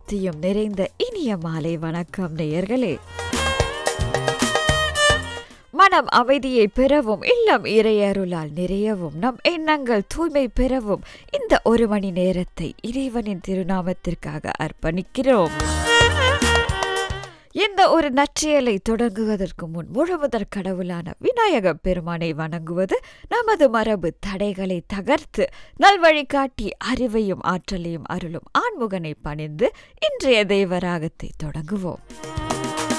பக்தியும் நிறைந்த இனிய மாலை வணக்கம் நேயர்களே மனம் அமைதியை பெறவும் இல்லம் இறையருளால் நிறையவும் நம் எண்ணங்கள் தூய்மை பெறவும் இந்த ஒரு மணி நேரத்தை இறைவனின் திருநாமத்திற்காக அர்ப்பணிக்கிறோம் இந்த ஒரு நற்செயலை தொடங்குவதற்கு முன் முழுமுதற் கடவுளான விநாயக பெருமானை வணங்குவது நமது மரபு தடைகளை தகர்த்து நல்வழி காட்டி அறிவையும் ஆற்றலையும் அருளும் ஆண்முகனை பணிந்து இன்றைய தெய்வராகத்தை தொடங்குவோம்